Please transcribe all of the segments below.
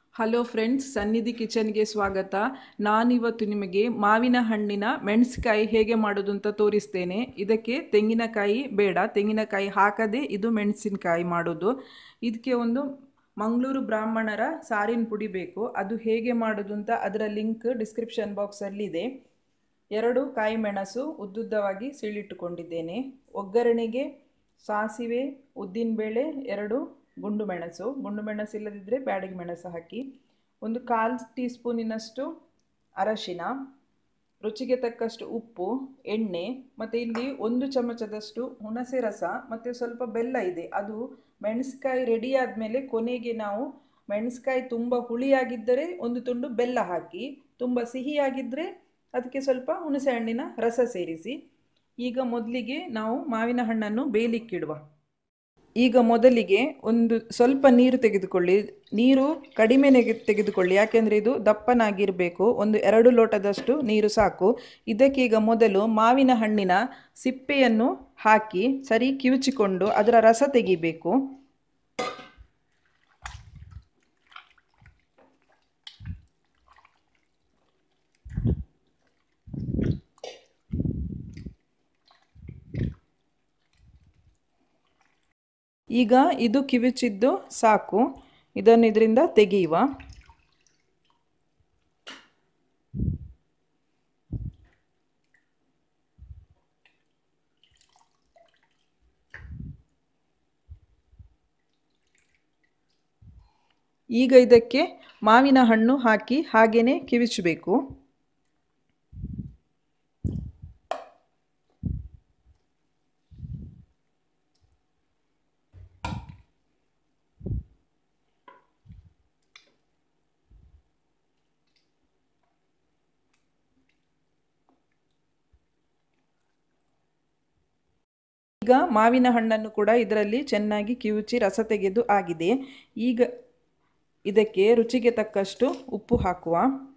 hello friends ಸನ್ನಿಧಿ ಕಿಚನ್ಗೆ ಸ್ವಾಗತ ನಾನಿವತ್ತು ನಿಮಗೆ ಮಾವಿನ ಹಣ್ಣಿನ ಮೆಣಸಿನಕಾಯಿ ಹೇಗೆ ಮಾಡೋದು ಅಂತ ತೋರಿಸ್ತೇನೆ ಇದಕ್ಕೆ ತೆಂಗಿನಕಾಯಿ ಬೇಡ ತೆಂಗಿನಕಾಯಿ ಹಾಕದೆ ಇದು ಮೆಣಸಿನಕಾಯಿ ಮಾಡೋದು ಇದಕ್ಕೆ ಒಂದು ಮಂಗಳೂರು ಬ್ರಾಹ್ಮಣರ ಸಾರಿನ ಪುಡಿ ಬೇಕು ಅದು ಹೇಗೆ ಮಾಡೋದು ಅಂತ ಅದರ ಲಿಂಕ್ ಡಿಸ್ಕ್ರಿಪ್ಷನ್ ಬಾಕ್ಸಲ್ಲಿದೆ ಎರಡು ಕಾಯಿ ಮೆಣಸು ಉದ್ದುದ್ದವಾಗಿ ಸೀಳಿಟ್ಟುಕೊಂಡಿದ್ದೇನೆ ಒಗ್ಗರಣೆಗೆ ಸಾಸಿವೆ ಉದ್ದಿನಬೇಳೆ ಎರಡು ಗುಂಡು ಮೆಣಸು ಗುಂಡು ಮೆಣಸು ಇಲ್ಲದಿದ್ದರೆ ಬ್ಯಾಡಿಗೆ ಮೆಣಸು ಹಾಕಿ ಒಂದು ಕಾಲು ಟೀ ಸ್ಪೂನಿನಷ್ಟು ಅರಶಿನ ರುಚಿಗೆ ತಕ್ಕಷ್ಟು ಉಪ್ಪು ಎಣ್ಣೆ ಮತ್ತು ಇಲ್ಲಿ ಒಂದು ಚಮಚದಷ್ಟು ಹುಣಸೆ ರಸ ಮತ್ತು ಸ್ವಲ್ಪ ಬೆಲ್ಲ ಇದೆ ಅದು ಮೆಣಸಿಕಾಯಿ ರೆಡಿ ಆದಮೇಲೆ ಕೊನೆಗೆ ನಾವು ಮೆಣಸಿಕಾಯಿ ತುಂಬ ಹುಳಿಯಾಗಿದ್ದರೆ ಒಂದು ತುಂಡು ಬೆಲ್ಲ ಹಾಕಿ ತುಂಬ ಸಿಹಿಯಾಗಿದ್ದರೆ ಅದಕ್ಕೆ ಸ್ವಲ್ಪ ಹುಣಸೆ ಹಣ್ಣಿನ ರಸ ಸೇರಿಸಿ ಈಗ ಮೊದಲಿಗೆ ನಾವು ಮಾವಿನ ಹಣ್ಣನ್ನು ಬೇಯಲಿಕ್ಕಿಡುವ ಈಗ ಮೊದಲಿಗೆ ಒಂದು ಸ್ವಲ್ಪ ನೀರು ತೆಗೆದುಕೊಳ್ಳಿ ನೀರು ಕಡಿಮೆ ನೆಗೆ ತೆಗೆದುಕೊಳ್ಳಿ ಯಾಕೆಂದರೆ ಇದು ದಪ್ಪನಾಗಿರಬೇಕು ಒಂದು ಎರಡು ಲೋಟದಷ್ಟು ನೀರು ಸಾಕು ಇದಕ್ಕೀಗ ಮೊದಲು ಮಾವಿನ ಹಣ್ಣಿನ ಸಿಪ್ಪೆಯನ್ನು ಹಾಕಿ ಸರಿ ಕಿವುಚಿಕೊಂಡು ಅದರ ರಸ ತೆಗಿಬೇಕು ಈಗ ಇದು ಕಿವಿಚಿದ್ದು ಸಾಕು ಇದನ್ನು ಇದರಿಂದ ತೆಗೆಯುವ ಈಗ ಇದಕ್ಕೆ ಮಾವಿನ ಹಣ್ಣು ಹಾಕಿ ಹಾಗೇನೆ ಕಿವಿಚಬೇಕು ಈಗ ಮಾವಿನ ಹಣ್ಣನ್ನು ಕೂಡ ಇದರಲ್ಲಿ ಚೆನ್ನಾಗಿ ಕಿವುಚಿ ರಸ ತೆಗೆದು ಆಗಿದೆ ಈಗ ಇದಕ್ಕೆ ರುಚಿಗೆ ತಕ್ಕಷ್ಟು ಉಪ್ಪು ಹಾಕುವ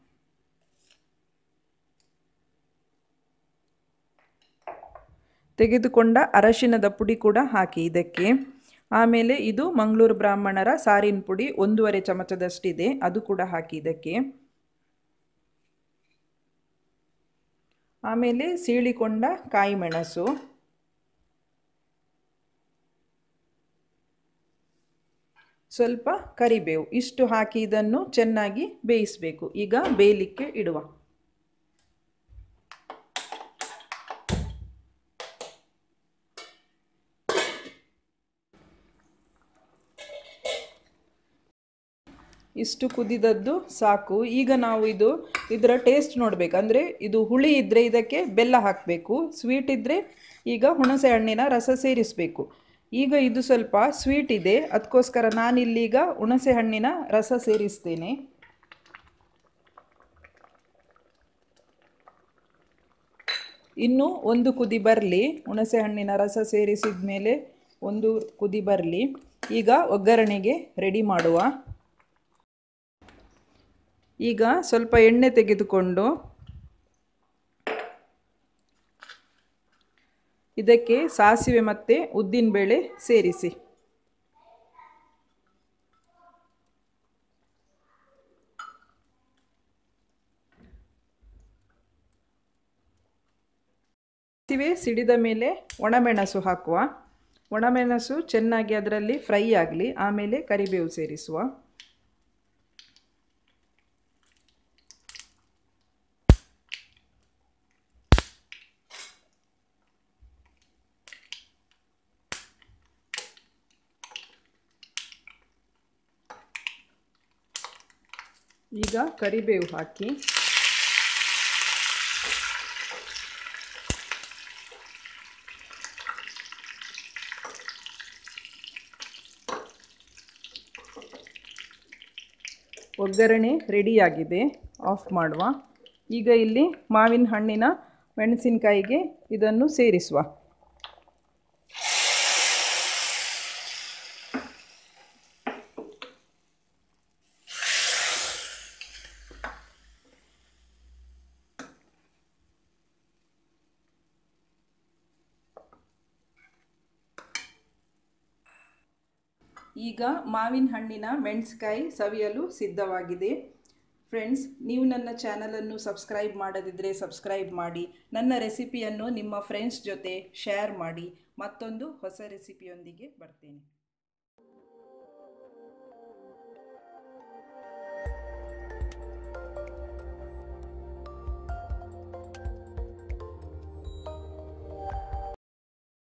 ತೆಗೆದುಕೊಂಡ ಅರಶಿನದ ಪುಡಿ ಕೂಡ ಹಾಕಿ ಇದಕ್ಕೆ ಆಮೇಲೆ ಇದು ಮಂಗಳೂರು ಬ್ರಾಹ್ಮಣರ ಸಾರಿನ ಪುಡಿ ಒಂದೂವರೆ ಚಮಚದಷ್ಟಿದೆ ಅದು ಕೂಡ ಹಾಕಿ ಇದಕ್ಕೆ ಆಮೇಲೆ ಸೀಳಿಕೊಂಡ ಕಾಯಿ ಮೆಣಸು ಸ್ವಲ್ಪ ಕರಿಬೇವು ಇಷ್ಟು ಹಾಕಿ ಇದನ್ನು ಚೆನ್ನಾಗಿ ಬೇಯಿಸಬೇಕು ಈಗ ಬೇಯಲಿಕ್ಕೆ ಇಡುವ ಇಷ್ಟು ಕುದಿದದ್ದು ಸಾಕು ಈಗ ನಾವು ಇದು ಇದರ ಟೇಸ್ಟ್ ನೋಡಬೇಕು ಅಂದರೆ ಇದು ಹುಳಿ ಇದ್ದರೆ ಇದಕ್ಕೆ ಬೆಲ್ಲ ಹಾಕಬೇಕು ಸ್ವೀಟ್ ಇದ್ದರೆ ಈಗ ಹುಣಸೆ ಹಣ್ಣಿನ ರಸ ಸೇರಿಸಬೇಕು ಈಗ ಇದು ಸ್ವಲ್ಪ ಸ್ವೀಟ್ ಇದೆ ಅದಕ್ಕೋಸ್ಕರ ನಾನಿಲ್ಲೀಗ ಹುಣಸೆ ಹಣ್ಣಿನ ರಸ ಸೇರಿಸ್ತೇನೆ ಇನ್ನು ಒಂದು ಕುದಿ ಬರಲಿ ಹುಣಸೆ ಹಣ್ಣಿನ ರಸ ಸೇರಿಸಿದ ಮೇಲೆ ಒಂದು ಕುದಿ ಬರಲಿ ಈಗ ಒಗ್ಗರಣೆಗೆ ರೆಡಿ ಮಾಡುವ ಈಗ ಸ್ವಲ್ಪ ಎಣ್ಣೆ ತೆಗೆದುಕೊಂಡು ಇದಕ್ಕೆ ಸಾಸಿವೆ ಮತ್ತು ಉದ್ದಿನಬೇಳೆ ಸೇರಿಸಿ ಸಾಸಿವೆ ಸಿಡಿದ ಮೇಲೆ ಒಣಮೆಣಸು ಹಾಕುವ ಒಣಮೆಣಸು ಚೆನ್ನಾಗಿ ಅದರಲ್ಲಿ ಫ್ರೈ ಆಗಲಿ ಆಮೇಲೆ ಕರಿಬೇವು ಸೇರಿಸುವ ಈಗ ಕರಿಬೇವು ಹಾಕಿ ಒಗ್ಗರಣೆ ರೆಡಿಯಾಗಿದೆ ಆಫ್ ಮಾಡುವ ಈಗ ಇಲ್ಲಿ ಮಾವಿನ ಹಣ್ಣಿನ ಮೆಣಸಿನಕಾಯಿಗೆ ಇದನ್ನು ಸೇರಿಸುವ ಈಗ ಮಾವಿನ ಹಣ್ಣಿನ ಮೆಣಸ್ಕಾಯಿ ಸವಿಯಲು ಸಿದ್ಧವಾಗಿದೆ ಫ್ರೆಂಡ್ಸ್ ನೀವು ನನ್ನ ಚಾನಲನ್ನು ಸಬ್ಸ್ಕ್ರೈಬ್ ಮಾಡದಿದ್ದರೆ ಸಬ್ಸ್ಕ್ರೈಬ್ ಮಾಡಿ ನನ್ನ ರೆಸಿಪಿಯನ್ನು ನಿಮ್ಮ ಫ್ರೆಂಡ್ಸ್ ಜೊತೆ ಶೇರ್ ಮಾಡಿ ಮತ್ತೊಂದು ಹೊಸ ರೆಸಿಪಿಯೊಂದಿಗೆ ಬರ್ತೇನೆ